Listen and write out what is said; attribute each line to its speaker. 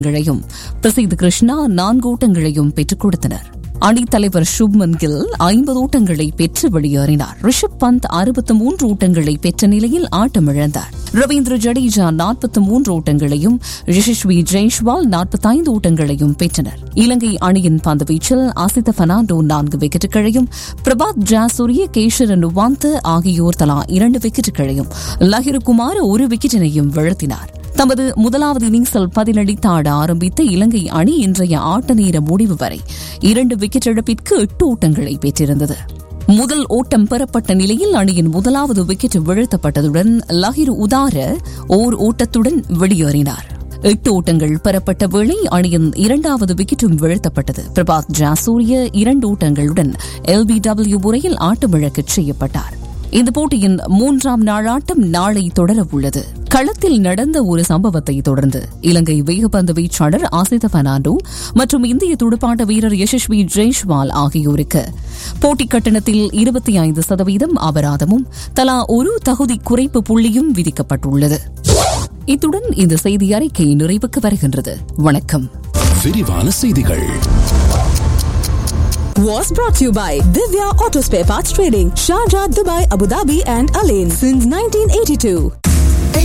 Speaker 1: ஓட்டங்களையும் பிரசித் கிருஷ்ணா நான்கு ஓட்டங்களையும் பெற்றுக் கொடுத்தனர் அணித்தலைவர் சுப்மன் கில் ஐம்பது ஓட்டங்களை பெற்று வெளியேறினார் ரிஷப் பந்த் அறுபத்து மூன்று ஓட்டங்களை பெற்ற நிலையில் ஆட்டமிழந்தார் ரவீந்திர ஜடேஜா நாற்பத்தி மூன்று ஓட்டங்களையும் யசஸ்வி ஜெய்ஷ்வால் நாற்பத்தைந்து ஓட்டங்களையும் பெற்றனர் இலங்கை அணியின் பந்துவீச்சில் அசித பெர்னாண்டோ நான்கு விக்கெட்டுகளையும் பிரபாத் ஜாசூரிய கேஷர நுவாந்த ஆகியோர் தலா இரண்டு விக்கெட்டுகளையும் லஹிருகுமார் ஒரு விக்கெட்டினையும் வீழ்த்தினார் தமது முதலாவது இன்னிங்ஸில் பதிலளித்து ஆட ஆரம்பித்த இலங்கை அணி இன்றைய ஆட்ட நேர முடிவு வரை இரண்டு விக்கெட் இழப்பிற்கு எட்டு ஓட்டங்களை பெற்றிருந்தது முதல் ஓட்டம் பெறப்பட்ட நிலையில் அணியின் முதலாவது விக்கெட் வீழ்த்தப்பட்டதுடன் லஹிர் உதார ஓர் ஓட்டத்துடன் வெளியேறினார் எட்டு ஓட்டங்கள் பெறப்பட்ட வேளை அணியின் இரண்டாவது விக்கெட்டும் வீழ்த்தப்பட்டது பிரபாத் ஜாசூரிய இரண்டு ஓட்டங்களுடன் எல்பிடபிள்யூ முறையில் ஆட்டமிழக்கச் செய்யப்பட்டார் இந்த போட்டியின் மூன்றாம் நாள் ஆட்டம் நாளை தொடர உள்ளது களத்தில் நடந்த ஒரு சம்பவத்தை தொடர்ந்து இலங்கை வேகப்பந்து வீச்சாளர் ஆசித பெர்னாண்டோ மற்றும் இந்திய துடுப்பாட்ட வீரர் யசஸ்வி ஜெய்ஷ்வால் ஆகியோருக்கு போட்டி கட்டணத்தில் இருபத்தி ஐந்து சதவீதம் அபராதமும் தலா ஒரு தகுதி குறைப்பு புள்ளியும் விதிக்கப்பட்டுள்ளது இத்துடன் இந்த செய்தி அறிக்கை நிறைவுக்கு வருகின்றது வணக்கம்
Speaker 2: விரிவான செய்திகள்
Speaker 3: was brought to you by Divya Auto Spare Parts Trading, Sharjah, Dubai, Abu Dhabi, and Alain since 1982.